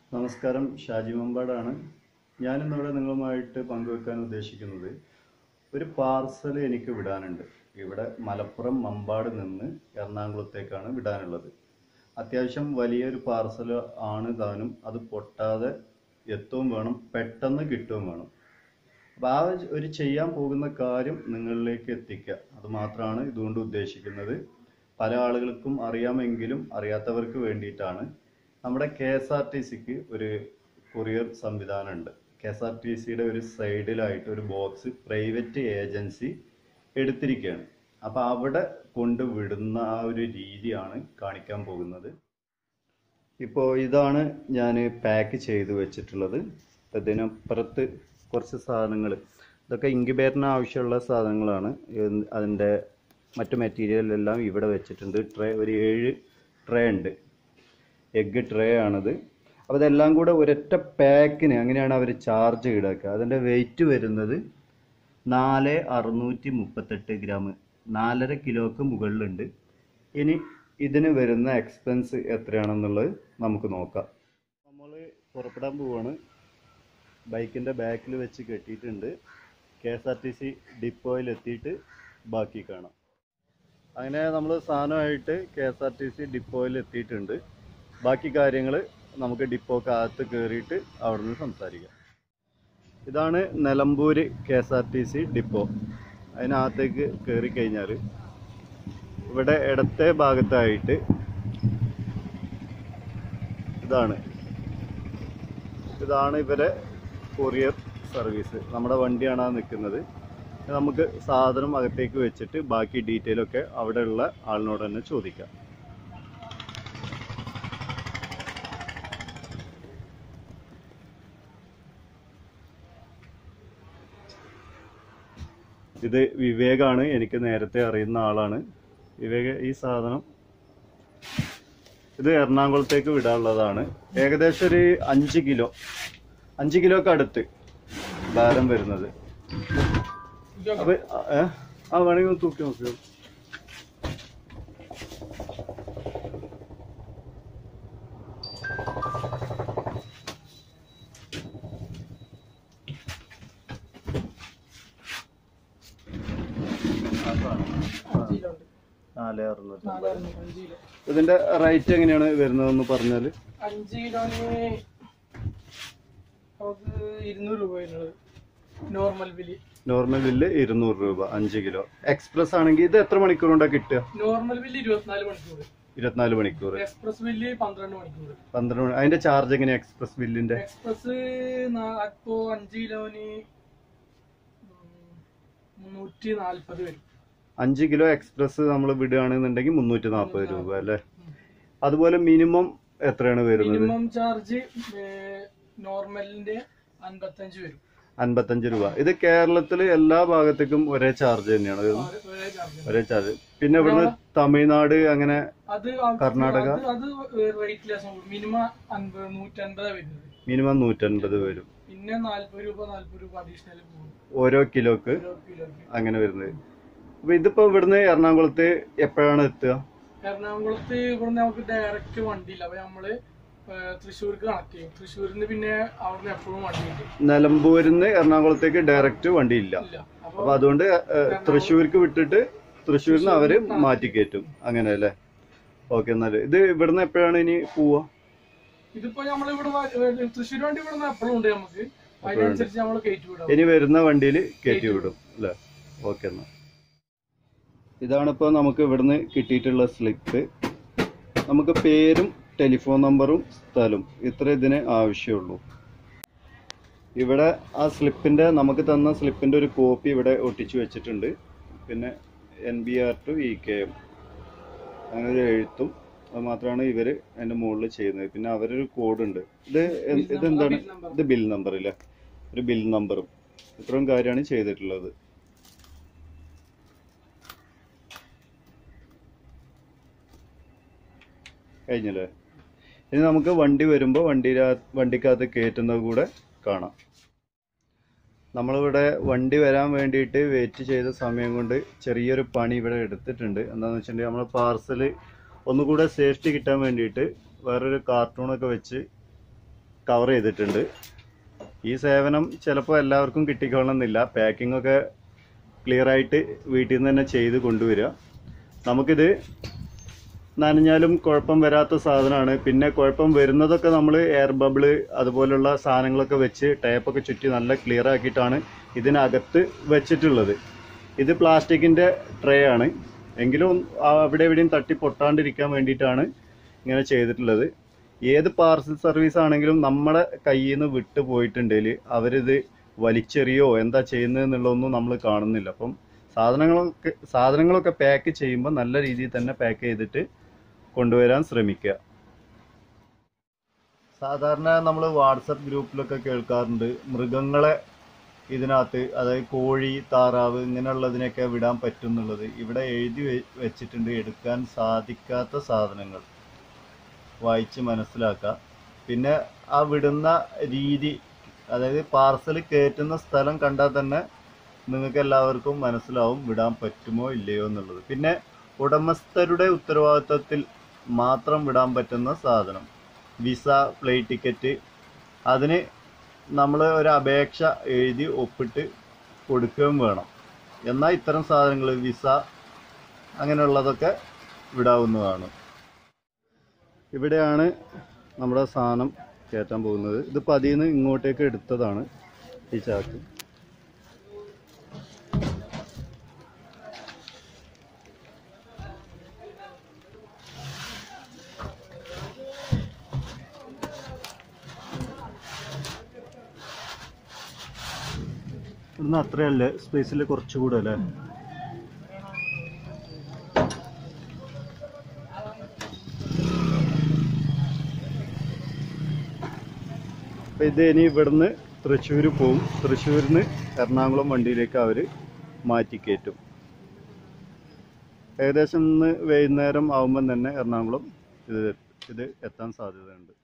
നമസ്കാരം ഷാജി മമ്പാടാണ് ഞാനിന്നിവിടെ നിങ്ങളുമായിട്ട് പങ്കുവെക്കാൻ ഉദ്ദേശിക്കുന്നത് ഒരു പാർസൽ എനിക്ക് വിടാനുണ്ട് ഇവിടെ മലപ്പുറം മമ്പാട് നിന്ന് എറണാകുളത്തേക്കാണ് വിടാനുള്ളത് അത്യാവശ്യം വലിയൊരു പാർസൽ ആണ് താനും അത് പൊട്ടാതെ എത്തുകയും വേണം പെട്ടെന്ന് കിട്ടുകയും വേണം അപ്പോൾ ആ ഒരു ചെയ്യാൻ പോകുന്ന കാര്യം നിങ്ങളിലേക്ക് എത്തിക്കുക അത് മാത്രമാണ് ഇതുകൊണ്ട് ഉദ്ദേശിക്കുന്നത് പല ആളുകൾക്കും അറിയാമെങ്കിലും അറിയാത്തവർക്ക് വേണ്ടിയിട്ടാണ് നമ്മുടെ കെ എസ് ആർ ടി സിക്ക് ഒരു കൊറിയർ സംവിധാനമുണ്ട് കെ എസ് ആർ ടി സിയുടെ ഒരു സൈഡിലായിട്ട് ഒരു ബോക്സ് പ്രൈവറ്റ് ഏജൻസി എടുത്തിരിക്കുകയാണ് അപ്പോൾ അവിടെ കൊണ്ട് വിടുന്ന ആ ഒരു രീതിയാണ് കാണിക്കാൻ പോകുന്നത് ഇപ്പോൾ ഇതാണ് ഞാൻ പാക്ക് ചെയ്ത് വെച്ചിട്ടുള്ളത് ഇപ്പം ഇതിനപ്പുറത്ത് കുറച്ച് സാധനങ്ങൾ ഇതൊക്കെ ഇൻക്യുബേറ്ററിന് ആവശ്യമുള്ള സാധനങ്ങളാണ് ഇത് അതിൻ്റെ മറ്റു മെറ്റീരിയൽ എല്ലാം ഇവിടെ വെച്ചിട്ടുണ്ട് ട്രേ ഒരു ഏഴ് ട്രേ ഉണ്ട് എഗ്ഗ് ട്രേ ആണത് അപ്പോൾ ഇതെല്ലാം കൂടെ ഒരൊറ്റ പാക്കിന് അങ്ങനെയാണ് അവർ ചാർജ് ഈടാക്കുക അതിൻ്റെ വെയിറ്റ് വരുന്നത് നാല് അറുന്നൂറ്റി മുപ്പത്തെട്ട് ഗ്രാം നാലര കിലോക്ക് മുകളിലുണ്ട് ഇനി ഇതിന് വരുന്ന എക്സ്പെൻസ് എത്രയാണെന്നുള്ളത് നമുക്ക് നോക്കാം നമ്മൾ പുറപ്പെടാൻ പോവാണ് ബൈക്കിൻ്റെ ബാക്കിൽ വെച്ച് കെട്ടിയിട്ടുണ്ട് K S R T C ഡിപ്പോയിൽ എത്തിയിട്ട് ബാക്കി കാണാം അങ്ങനെ നമ്മൾ സാധനമായിട്ട് K S R T C ഡിപ്പോയിൽ എത്തിയിട്ടുണ്ട് ബാക്കി കാര്യങ്ങൾ നമുക്ക് ഡിപ്പോക്കകത്ത് കയറിയിട്ട് അവിടെ നിന്ന് സംസാരിക്കാം ഇതാണ് Nilambur K S R T C depot അതിനകത്തേക്ക് കയറി കഴിഞ്ഞാൽ ഇവിടെ ഇടത്തെ ഭാഗത്തായിട്ട് ഇതാണ് ഇതാണ് ഇവരെ കൊറിയർ സർവീസ് നമ്മുടെ വണ്ടിയാണ് ആ നിൽക്കുന്നത് നമുക്ക് സാധനം അകത്തേക്ക് വെച്ചിട്ട് ബാക്കി ഡീറ്റെയിൽ ഒക്കെ അവിടെയുള്ള ആളിനോട് തന്നെ ചോദിക്കാം ഇത് വിവേകാണ് എനിക്ക് നേരത്തെ അറിയുന്ന ആളാണ് വിവേക് ഈ സാധനം ഇത് എറണാകുളത്തേക്ക് വിടാനുള്ളതാണ് ഏകദേശം ഒരു അഞ്ച് കിലോ അഞ്ച് കിലോക്ക് അടുത്ത് ഭാരം വരുന്നത് അപ്പൊ ഏ ആ വേണമെങ്കിൽ ഒന്ന് തൂക്കി നോക്കിയോ ആ സാധനം. ആ. നാല് അറുന്നൂറ്റി അമ്പത്. ഇതിന്റെ റേറ്റ് എങ്ങനെയാണ് വരുന്നതെന്ന് പറഞ്ഞാല് അഞ്ച് കിലോന് നമുക്ക് ഇരുന്നൂറ് രൂപ വരുന്നത് നോർമൽ ബില്ല് നോർമൽ ബില്ല് ഇരുന്നൂറ് രൂപ അഞ്ച് കിലോ എക്സ്പ്രസ് ആണെങ്കിൽ ഇത് എത്ര മണിക്കൂർ കൊണ്ടാ കിട്ടുക നോർമൽ ബില്ല് ഇരുപത്തിനാല് മണിക്കൂർ ഇരുപത്തിനാല് മണിക്കൂർ എക്സ്പ്രസ് ബില്ല് പന്ത്രണ്ട് മണിക്കൂർ പന്ത്രണ്ട് മണി അതിന്റെ ചാർജ് എങ്ങനെയാ എക്സ്പ്രസ് ബില്ലിന്റെ എക്സ്പ്രസ് ഇപ്പോ അഞ്ച് കിലോന് ഉം, മുന്നൂറ്റി നാല്പത് വരും അഞ്ച് കിലോ എക്സ്പ്രസ് നമ്മൾ വിടുകയാണെന്നുണ്ടെങ്കിൽ മുന്നൂറ്റി നാൽപ്പത് രൂപ അല്ലേ ഉം. അതുപോലെ മിനിമം എത്രയാണ് വരുന്നത് മിനിമം ചാർജ് നോർമലിന്റെ അൻപത്തഞ്ച് വരും അൻപത്തഞ്ച് രൂപ ഇത് കേരളത്തിൽ എല്ലാ ഭാഗത്തേക്കും ഒരേ ചാർജ് തന്നെയാണ് വരുന്നത് ഒരേ ചാർജ് ഒരേ ചാർജ് പിന്നെ ഇവിടുന്ന് തമിഴ്നാട് അങ്ങനെ അത് ആ- കർണാടക? അത് അത് റേറ്റ് ലെസ് മിനിമം അൻപത് നൂറ്റൻപതാണ് വരുന്നത് മിനിമം നൂറ്റൻപത് വരും പിന്നെ നാല്പത് രൂപ നാല്പത് രൂപ അഡീഷണൽ പോകും ഓരോ കിലോക്ക് ഓരോ കിലോക്ക് അങ്ങനെ വരുന്നത് അപ്പൊ ഇതിപ്പോ ഇവിടുന്ന് എറണാകുളത്ത് എപ്പോഴാണ് എത്തുക എറണാകുളത്ത് ഇവിടുന്ന് നമുക്ക് ഡയറക്റ്റ് വണ്ടിയില്ല അപ്പൊ നമ്മള് ഏഹ്, തൃശ്ശൂർക്ക് കണക്ട് ചെയ്യും തൃശ്ശൂരിൽ നിന്ന് പിന്നെ അവിടുന്ന് എപ്പോഴും വണ്ടിയുണ്ട് നിലമ്പൂരിൽ നിന്ന് എറണാകുളത്തേക്ക് ഡയറക്റ്റ് വണ്ടി ഇല്ല ഇല്ല അപ്പൊ അപ്പൊ അതുകൊണ്ട് ഏഹ്, തൃശ്ശൂർക്ക് വിട്ടിട്ട് തൃശ്ശൂരിൽ നിന്ന് അവര് മാറ്റി കയറ്റും അങ്ങനെ അല്ലേ ഓക്കെ എന്നാല് ഇത് ഇവിടുന്ന് എപ്പോഴാണ് ഇനി പോവാ ഇതിപ്പോ നമ്മളിവിടെ തൃശ്ശൂർ വണ്ടി ഇവിടുന്ന് എപ്പോഴും ഉണ്ട് നമുക്ക് അതിനനുസരിച്ച് നമ്മൾ കയറ്റി വിടാം ഇനി വരുന്ന വണ്ടിയിൽ കയറ്റി വിടും അല്ലേ ഓക്കെ എന്നാ ഇതാണിപ്പോ നമുക്ക് ഇവിടുന്ന് കിട്ടിയിട്ടുള്ള സ്ലിപ്പ് നമുക്ക് പേരും ടെലിഫോൺ നമ്പറും സ്ഥലവും ഇത്ര ഇതിന് ആവശ്യമുള്ളൂ ഇവിടെ ആ സ്ലിപ്പിന്റെ നമുക്ക് തന്ന സ്ലിപ്പിന്റെ ഒരു കോപ്പി ഇവിടെ ഒട്ടിച്ചു വെച്ചിട്ടുണ്ട് പിന്നെ N B R to E K M അങ്ങനെ ഒരു എഴുത്തും അത് മാത്രമാണ് ഇവര് അതിന്റെ മുകളിൽ ചെയ്യുന്നത് പിന്നെ അവരൊരു കോഡുണ്ട് ഇത് എ- ഇതെന്താണ് bill number. ഇത് ബിൽ നമ്പർ ഇല്ലേ ഒരു ബിൽ നമ്പറും ഇത്രയും കാര്യമാണ് ചെയ്തിട്ടുള്ളത് കഴിഞ്ഞല്ലേ ഇനി നമുക്ക് വണ്ടി വരുമ്പോൾ വണ്ടി വണ്ടിക്കകത്ത് കയറ്റുന്നത് കൂടെ കാണാം നമ്മളിവിടെ വണ്ടി വരാൻ വേണ്ടിയിട്ട് വെയിറ്റ് ചെയ്ത സമയം കൊണ്ട് ചെറിയൊരു പണി ഇവിടെ എടുത്തിട്ടുണ്ട് എന്താണെന്ന് വെച്ചിട്ടുണ്ടെങ്കിൽ നമ്മൾ പാർസൽ ഒന്നുകൂടെ സേഫ്റ്റി കിട്ടാൻ വേണ്ടിയിട്ട് വേറൊരു കാർട്ടൂണൊക്കെ വെച്ച് കവർ ചെയ്തിട്ടുണ്ട് ഈ സേവനം ചിലപ്പോൾ എല്ലാവർക്കും കിട്ടിക്കൊള്ളണമെന്നില്ല പാക്കിംഗ് ഒക്കെ ക്ലിയർ ആയിട്ട് വീട്ടിൽ നിന്ന് തന്നെ ചെയ്ത് കൊണ്ടുവരിക നമുക്കിത് നനഞ്ഞാലും കുഴപ്പം വരാത്ത സാധനമാണ് പിന്നെ കുഴപ്പം വരുന്നതൊക്കെ നമ്മൾ എയർ ബബിള് അതുപോലുള്ള സാധനങ്ങളൊക്കെ വെച്ച് ടേപ്പൊക്കെ ചുറ്റി നല്ല ക്ലിയർ ആക്കിയിട്ടാണ് ഇതിനകത്ത് വെച്ചിട്ടുള്ളത് ഇത് പ്ലാസ്റ്റിക്കിൻ്റെ ട്രേ ആണ് എങ്കിലും അവിടെ എവിടെയും തട്ടി പൊട്ടാണ്ടിരിക്കാൻ വേണ്ടിയിട്ടാണ് ഇങ്ങനെ ചെയ്തിട്ടുള്ളത് ഏത് പാർസൽ സർവീസ് ആണെങ്കിലും നമ്മുടെ കയ്യിൽ നിന്ന് വിട്ടു പോയിട്ടുണ്ടെങ്കിൽ അവരിത് വലിച്ചെറിയോ എന്താ ചെയ്യുന്നതെന്നുള്ളതൊന്നും നമ്മൾ കാണുന്നില്ല അപ്പം സാധനങ്ങളൊക്കെ സാധനങ്ങളൊക്കെ പാക്ക് ചെയ്യുമ്പോൾ നല്ല രീതിയിൽ തന്നെ പാക്ക് ചെയ്തിട്ട് കൊണ്ടുവരാൻ ശ്രമിക്കുക സാധാരണ നമ്മൾ വാട്സപ്പ് ഗ്രൂപ്പിലൊക്കെ കേൾക്കാറുണ്ട് മൃഗങ്ങളെ ഇതിനകത്ത് അതായത് കോഴി താറാവ് ഇങ്ങനെയുള്ളതിനൊക്കെ വിടാൻ പറ്റും എന്നുള്ളത് ഇവിടെ എഴുതി വെ- വെച്ചിട്ടുണ്ട് എടുക്കാൻ സാധിക്കാത്ത സാധനങ്ങൾ വായിച്ച് മനസ്സിലാക്കുക പിന്നെ ആ വിടുന്ന രീതി അതായത് പാർസൽ കയറ്റുന്ന സ്ഥലം കണ്ടാൽ തന്നെ നിങ്ങൾക്ക് എല്ലാവർക്കും മനസ്സിലാവും വിടാൻ പറ്റുമോ ഇല്ലയോ എന്നുള്ളത് പിന്നെ ഉടമസ്ഥരുടെ ഉത്തരവാദിത്തത്തിൽ മാത്രം വിടാൻ പറ്റുന്ന സാധനം വിസ ഫ്ലൈറ്റ് ടിക്കറ്റ് അതിന് നമ്മൾ ഒരു അപേക്ഷ എഴുതി ഒപ്പിട്ട് കൊടുക്കുകയും വേണം എന്നാൽ ഇത്തരം സാധനങ്ങൾ വിസ അങ്ങനെയുള്ളതൊക്കെ വിടാവുന്നതാണ് ഇവിടെയാണ് നമ്മുടെ സാധനം കയറ്റാൻ പോകുന്നത് ഇതിപ്പോൾ അതിൽ നിന്ന് ഇങ്ങോട്ടേക്ക് എടുത്തതാണ് ഈ ചാക്ക് ഇവിടുന്ന് അത്രയല്ലേ സ്പേസിൽ കുറച്ചുകൂടെ അല്ലേ അപ്പം ഇത് ഇനി ഇവിടുന്ന് തൃശ്ശൂർ പോവും തൃശ്ശൂരിൽ നിന്ന് എറണാകുളം വണ്ടിയിലേക്ക് അവർ മാറ്റിക്കയറ്റും ഏകദേശം ഇന്ന് വൈകുന്നേരം ആകുമ്പം തന്നെ എറണാകുളം ഇത് ഇത് എത്താൻ സാധ്യതയുണ്ട്